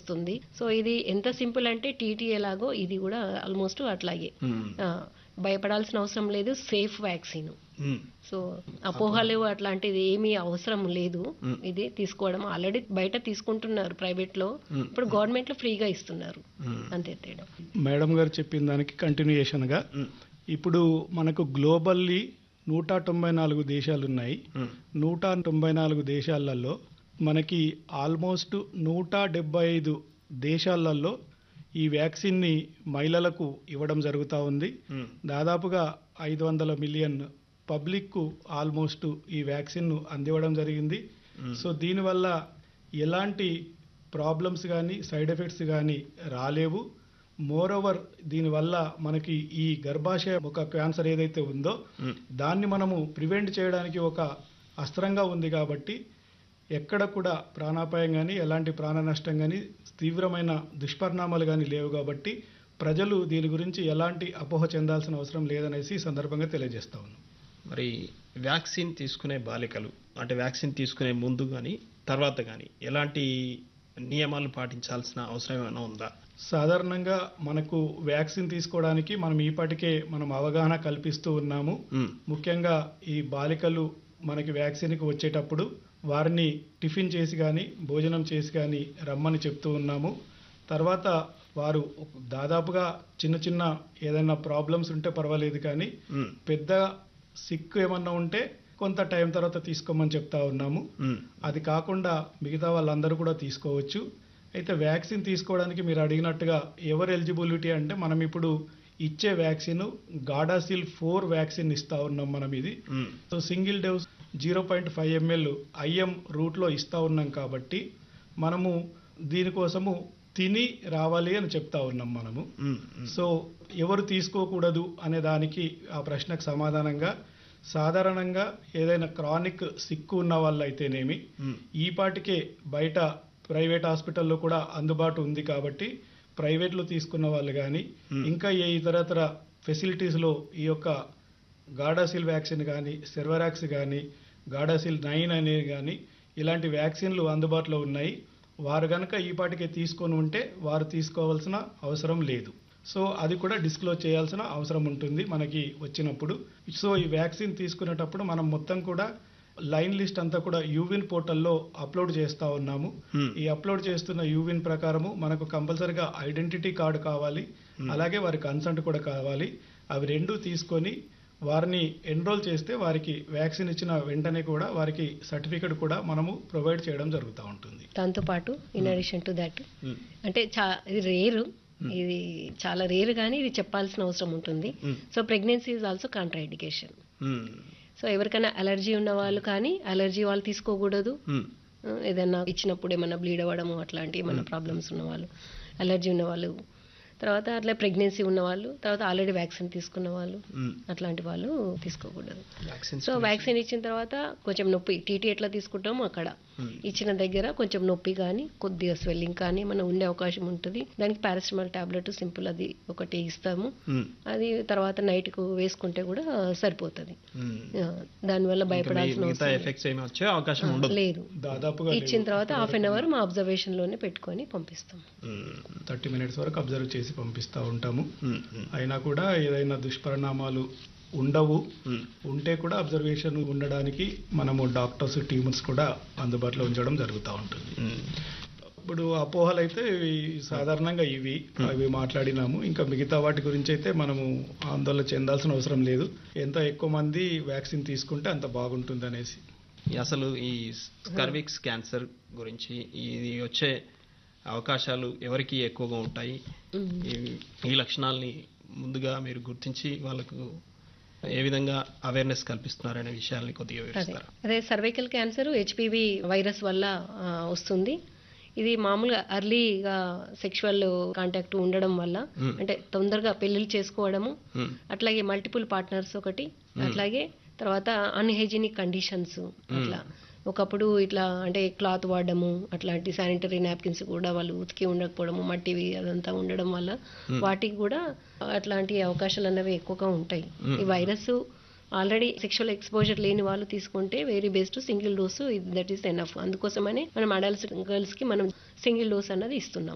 వస్తుంది సో ఇది ఎంత సింపుల్ అంటే టీటీ ఎలాగో ఇది కూడా ఆల్మోస్ట్ అట్లాగే మ్మ్. ఆ, భయపడాల్సిన అవసరం లేదు సేఫ్ వ్యాక్సిన్ మ్మ్. సో అపోహలు అట్లాంటిది ఏమీ అవసరం లేదు మ్మ్. ఇది తీసుకోవడం ఆల్రెడీ బయట తీసుకుంటున్నారు ప్రైవేట్ లో మ్మ్. ఇప్పుడు గవర్నమెంట్ లో ఫ్రీగా ఇస్తున్నారు మ్మ్. అంతే తేడా మేడం గారు చెప్పిన దానికి కంటిన్యూయేషన్గా మ్మ్. ఇప్పుడు మనకు గ్లోబల్లీ నూట తొంభై నాలుగు దేశాలు ఉన్నాయి మ్మ్. నూట తొంభై నాలుగు దేశాలలో మనకి ఆల్మోస్ట్ నూట డెబ్బై ఐదు దేశాలలో ఈ వ్యాక్సిన్ని మహిళలకు ఇవ్వడం జరుగుతూ ఉంది మ్మ్. దాదాపుగా ఐదు వందల మిలియన్ పబ్లిక్కు ఆల్మోస్ట్ ఈ వ్యాక్సిన్ను అందివ్వడం జరిగింది మ్మ్. సో దీనివల్ల ఎలాంటి ప్రాబ్లమ్స్ కానీ సైడ్ ఎఫెక్ట్స్ కానీ రాలేవు మోర్ ఓవర్ దీనివల్ల మనకి ఈ గర్భాశయ ఒక క్యాన్సర్ ఏదైతే ఉందో మ్మ్. దాన్ని మనము ప్రివెంట్ చేయడానికి ఒక అస్త్రంగా ఉంది కాబట్టి ఎక్కడ కూడా ప్రాణాపాయం కానీ ఎలాంటి ప్రాణ నష్టం కానీ తీవ్రమైన దుష్పరిణామాలు కానీ లేవు కాబట్టి ప్రజలు దీని గురించి ఎలాంటి అపోహ చెందాల్సిన అవసరం లేదనేసి ఈ సందర్భంగా తెలియజేస్తా ఉన్నాం మరి వ్యాక్సిన్ తీసుకునే బాలికలు అంటే వ్యాక్సిన్ తీసుకునే ముందు కానీ తర్వాత కానీ ఎలాంటి నియమాలు పాటించాల్సిన అవసరం ఏమైనా ఉందా సాధారణంగా మనకు వ్యాక్సిన్ తీసుకోవడానికి మనం ఈపాటికే మనం అవగాహన కల్పిస్తూ ఉన్నాము మ్మ్. ముఖ్యంగా ఈ బాలికలు మనకి వ్యాక్సిన్కి వచ్చేటప్పుడు వారిని టిఫిన్ చేసి కానీ భోజనం చేసి కానీ రమ్మని చెప్తూ ఉన్నాము తర్వాత వారు దాదాపుగా చిన్న చిన్న ఏదైనా ప్రాబ్లమ్స్ ఉంటే పర్వాలేదు కానీ మ్మ్. పెద్ద సిక్ ఏమన్నా ఉంటే కొంత టైం తర్వాత తీసుకోమని చెప్తా ఉన్నాము మ్మ్. అది కాకుండా మిగతా వాళ్ళందరూ కూడా తీసుకోవచ్చు అయితే వ్యాక్సిన్ తీసుకోవడానికి మీరు అడిగినట్టుగా ఎవరు ఎలిజిబిలిటీ అంటే మనం ఇప్పుడు ఇచ్చే వ్యాక్సిన్ గాడాసిల్ ఫోర్ వ్యాక్సిన్ ఇస్తా ఉన్నాం మనం ఇది మ్మ్. So single dose zero point five ML IM రూట్లో ఇస్తా ఉన్నాం కాబట్టి మనము దీనికోసము తిని రావాలి అని చెప్తా ఉన్నాం మనము మ్మ్. మ్మ్. సో ఎవరు తీసుకోకూడదు అనే దానికి ఆ ప్రశ్నకు సమాధానంగా సాధారణంగా ఏదైనా క్రానిక్ సిక్కు ఉన్న వాళ్ళు అయితేనేమి మ్మ్. ఈ పాటికే బయట ప్రైవేట్ హాస్పిటల్లో కూడా అందుబాటు ఉంది కాబట్టి ప్రైవేట్లో తీసుకున్న వాళ్ళు కానీ Hmm. ఇంకా ఏ ఇతరతర ఫెసిలిటీస్లో ఈ యొక్క గాడాసిల్ వ్యాక్సిన్ కానీ సెర్వరాక్స్ కానీ గాడాసిల్ నైన్ అనేది కానీ ఇలాంటి వ్యాక్సిన్లు అందుబాటులో ఉన్నాయి వారు గనక ఈ పాటికే తీసుకొని ఉంటే వారు తీసుకోవాల్సిన అవసరం లేదు సో అది కూడా డిస్క్లోజ్ చేయాల్సిన అవసరం ఉంటుంది మనకి వచ్చినప్పుడు సో ఈ వ్యాక్సిన్ తీసుకునేటప్పుడు మనం మొత్తం కూడా లైన్ లిస్ట్ అంతా కూడా యూవిన్ పోర్టల్లో అప్లోడ్ చేస్తా ఉన్నాము Hmm. ఈ అప్లోడ్ చేస్తున్న యూవిన్ ప్రకారము మనకు కంపల్సరిగా ఐడెంటిటీ కార్డు కావాలి అలాగే వారి కన్సెంట్ కూడా కావాలి అవి రెండు తీసుకొని వారిని ఎన్రోల్ చేస్తే వారికి వ్యాక్సిన్ ఇచ్చిన వెంటనే కూడా వారికి సర్టిఫికెట్ కూడా మనము ప్రొవైడ్ చేయడం జరుగుతూ ఉంటుంది దాంతో పాటు in addition to that hmm. అంటే చా ఇది రేరు ఇది చాలా రేరు కానీ ఇది చెప్పాల్సిన అవసరం ఉంటుంది మ్మ్. So pregnancy is also contraindication hmm. So ఎవరికైనా అలర్జీ ఉన్న వాళ్ళు కానీ అలర్జీ వాళ్ళు తీసుకోకూడదు మ్మ్. ఆ, ఏదైనా ఇచ్చినప్పుడు ఏమైనా బ్లీడ్ అవ్వడము అట్లాంటి ఏమైనా ప్రాబ్లమ్స్ ఉన్న వాళ్ళు అలర్జీ ఉన్న వాళ్ళు తర్వాత అట్లా ప్రెగ్నెన్సీ ఉన్న వాళ్ళు తర్వాత ఆల్రెడీ వ్యాక్సిన్ తీసుకున్న వాళ్ళు మ్మ్. అట్లాంటి వాళ్ళు తీసుకోకూడదు వ్యాక్సిన్స్ సో వ్యాక్సిన్ ఇచ్చిన తర్వాత కొంచెం నొప్పి టీటీ ఎట్లా తీసుకుంటామో అక్కడ మ్మ్. ఇచ్చిన దగ్గర కొంచెం నొప్పి కానీ కొద్దిగా స్వెల్లింగ్ కానీ మనం ఉండే అవకాశం ఉంటుంది దానికి పారాసిటమాల్ టాబ్లెట్ సింపుల్ అది ఒకటి ఇస్తాము మ్మ్. అది తర్వాత నైట్కు వేసుకుంటే కూడా సరిపోతుంది మ్మ్. ఆ, దానివల్ల ఇంకా భయపడాల్సిన మిగతా అవసరం ఎఫెక్ట్స్ ఏమి వచ్చే అవకాశం ఉండదు లేదు దాదాపుగా ఇచ్చిన తర్వాత హాఫ్ అన్ అవర్ మా అబ్జర్వేషన్ లోనే పెట్టుకొని పంపిస్తాం మ్మ్. థర్టీ మినిట్స్ వరకు అబ్జర్వ్ చేసి పంపిస్తూ ఉంటాము మ్మ్. మ్మ్. అయినా కూడా ఏదైనా దుష్పరిణామాలు ఉండవు మ్మ్. ఉంటే కూడా అబ్జర్వేషన్ ఉండడానికి మనము డాక్టర్స్ టీమ్స్ కూడా అందుబాటులో ఉంచడం జరుగుతూ ఉంటుంది మ్మ్. ఇప్పుడు అపోహలు అయితే ఇవి సాధారణంగా ఇవి అవి మాట్లాడినాము ఇంకా మిగతా వాటి గురించి అయితే మనము ఆందోళన చెందాల్సిన అవసరం లేదు ఎంత ఎక్కువ మంది వ్యాక్సిన్ తీసుకుంటే అంత బాగుంటుంది అనేసి అసలు ఈ స్కర్విక్స్ క్యాన్సర్ గురించి ఇది వచ్చే అవకాశాలు ఎవరికి ఎక్కువగా ఉంటాయి ఈ- ఈ లక్షణాలని ముందుగా మీరు గుర్తించి వాళ్ళకు ఏ విధంగా అవేర్నెస్ కల్పిస్తున్నారనే విషయాల్ని కొద్దిగా అదే వివరిస్తారా అదే సర్వైకల్ క్యాన్సర్ హెచ్పివి వైరస్ వల్ల ఆ, వస్తుంది ఇది మామూలుగా అర్లీగా సెక్షువల్ కాంటాక్ట్ ఉండడం వల్ల Hmm. అంటే తొందరగా పెళ్లిళ్ళు చేసుకోవడము మ్మ్. అట్లాగే మల్టిపుల్ పార్ట్నర్స్ ఒకటి అట్లాగే తర్వాత అన్హైజీనిక్ కండిషన్స్ అట్లా ఒకప్పుడు ఇట్లా అంటే క్లాత్ వాడడము అట్లాంటి శానిటరీ నాప్కిన్స్ కూడా వాళ్ళు ఉతికి ఉండకపోవడము మట్టివి అదంతా ఉండడం వల్ల వాటికి కూడా అట్లాంటి అవకాశాలు అన్నవి ఎక్కువగా ఉంటాయి ఈ వైరస్ ఆల్రెడీ సెక్షువల్ ఎక్స్పోజర్ లేని వాళ్ళు తీసుకుంటే very best single dose that is enough అందుకోసమనే మనం అడల్ట్స్ గర్ల్స్ కి మనం సింగిల్ డోస్ అన్నది ఇస్తున్నాం